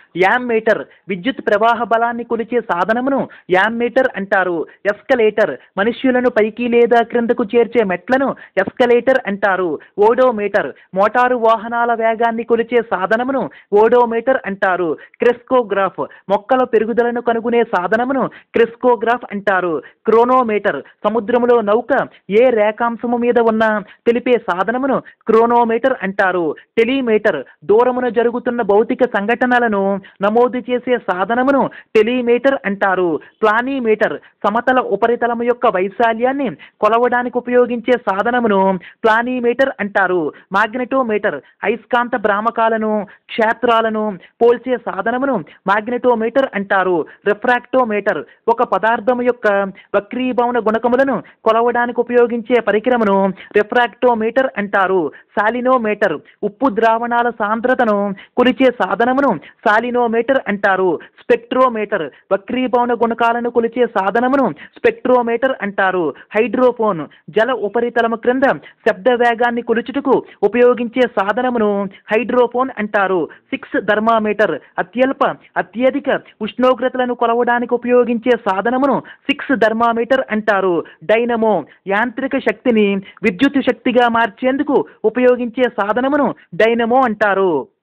ammeter విద్యుత్ ప్రవాహ బలాన్ని కొలిచే సాధనమును యామ్మీటర్ అంటారు ఎస్కలేటర్ మనుష్యులను పైకి లేదా క్రిందకు చేర్చే మెట్లను ఎస్కలేటర్ అంటారు ఓడోమీటర్ మోటారు వాహనాల వేగాన్ని కొలిచే సాధనమును ఓడోమీటర్ అంటారు క్రెస్కోగ్రాఫ్ మొక్కల పెరుగుదలను కనుగొనే సాధనమును క్రెస్కోగ్రాఫ్ అంటారు క్రోనోమీటర్ సముద్రములో నౌక ఏ రేఖాంశము మీద ఉన్న తెలిపే సాధనమును క్రోనోమీటర్ అంటారు టెలిమీటర్ దూరమున జరుగుతున్న భౌతిక సంఘటనలను నమోదు చేసే సాధనమును టెలిమీటర్ అంటారు ప్లానీమీటర్ సమతల ఉపరితలము యొక్క వైశాల్యాన్ని కొలవడానికి ఉపయోగించే సాధనమును ప్లానీమీటర్ అంటారు మాగ్నెటోమీటర్ అయస్కాంత భ్రామకాలను క్షేత్రాలను పోల్చే సాధనమును మాగ్నెటోమీటర్ అంటారు రిఫ్రాక్టోమీటర్ ఒక పదార్థము యొక్క వక్రీభవన గుణకములను కొలవడానికి ఉపయోగించే పరికరమును రిఫ్రాక్టోమీటర్ అంటారు సాలినోమీటర్ ఉప్పు ద్రావణాల సాంద్రతను కొలిచే సాధనమును సాలినోమీటర్ అంటారు స్పెక్ట్రోమీటర్ వక్రీభవన గుణకాలను కొలిచే సాధనమును స్పెక్ట్రోమీటర్ అంటారు హైడ్రోఫోన్ జల ఉపరితలము క్రింద శబ్ద వేగాన్ని కొలుచుటకు ఉపయోగించే సాధనమును హైడ్రోఫోన్ అంటారు సిక్స్ థర్మామీటర్ అత్యల్ప అత్యధిక ఉష్ణోగ్రతలను కొలవడానికి ఉపయోగించే సాధనమును సిక్స్ థర్మామీటర్ అంటారు డైనమో యాంత్రిక శక్తిని విద్యుత్ శక్తిగా మార్చేందుకు ఉపయోగించే సాధనమును డైనమో అంటారు